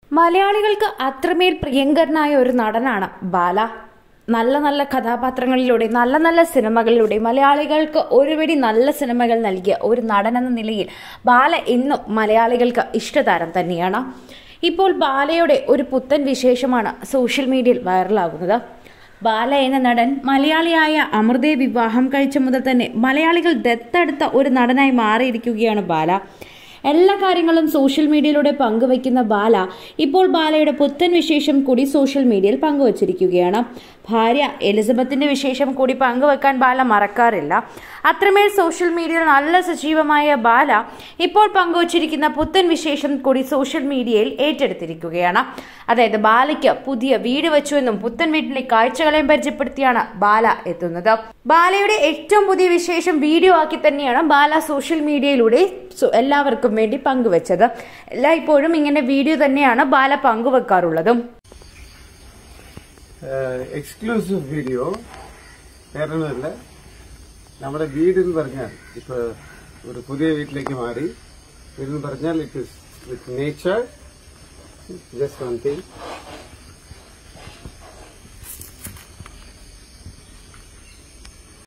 മലയാളികൾക്ക് അത്രമേൽ പ്രിയങ്കരനായ ഒരു നടനാണ് ബാല നല്ല നല്ല കഥാപാത്രങ്ങളിലൂടെ നല്ല നല്ല സിനിമകളിലൂടെ മലയാളികൾക്ക് ഒരുപിടി നല്ല സിനിമകൾ നൽകിയ ഒരു നടൻ എന്ന നിലയിൽ ബാല ഇന്നും മലയാളികൾക്ക് ഇഷ്ടതാരം തന്നെയാണ് ഇപ്പോൾ ബാലയുടെ ഒരു പുത്തൻ വിശേഷമാണ് സോഷ്യൽ മീഡിയയിൽ വൈറലാകുന്നത് ബാല എന്ന നടൻ മലയാളിയായ അമൃതയെ വിവാഹം കഴിച്ച മുതൽ തന്നെ മലയാളികൾ ദത്തെടുത്ത ഒരു നടനായി മാറിയിരിക്കുകയാണ് ബാല എല്ലാ കാര്യങ്ങളും സോഷ്യൽ മീഡിയയിലൂടെ പങ്കുവയ്ക്കുന്ന ബാല ഇപ്പോൾ ബാലയുടെ പുത്തൻ വിശേഷം കൂടി സോഷ്യൽ മീഡിയയിൽ പങ്കുവച്ചിരിക്കുകയാണ് ഭാര്യ എലിസബത്തിന്റെ വിശേഷം കൂടി പങ്കുവെക്കാൻ ബാല മറക്കാറില്ല അത്രമേൽ സോഷ്യൽ മീഡിയയിൽ നല്ല സജീവമായ ബാല ഇപ്പോൾ പങ്കുവച്ചിരിക്കുന്ന പുത്തൻ വിശേഷം കൂടി സോഷ്യൽ മീഡിയയിൽ ഏറ്റെടുത്തിരിക്കുകയാണ് അതായത് ബാലയ്ക്ക് പുതിയ വീട് വെച്ചുവെന്നും പുത്തൻ വീട്ടിലെ കാഴ്ചകളെയും പരിചയപ്പെടുത്തിയാണ് ബാല എത്തുന്നത് ബാലയുടെ ഏറ്റവും പുതിയ വിശേഷം വീഡിയോ ആക്കി തന്നെയാണ് ബാല സോഷ്യൽ മീഡിയയിലൂടെ സോ- എല്ലാവർക്കും വേണ്ടി പങ്കുവച്ചത് എല്ലായ്പ്പോഴും ഇങ്ങനെ വീഡിയോ തന്നെയാണ് ബാല പങ്കുവെക്കാറുള്ളതും എക്സ്ക്ലൂസീവ് വീഡിയോ വേറൊന്നുമില്ല നമ്മുടെ വീട് എന്ന് പറഞ്ഞാൽ ഇപ്പൊ ഒരു പുതിയ വീട്ടിലേക്ക് മാറി വീടെന്ന് പറഞ്ഞാൽ it is with nature just one thing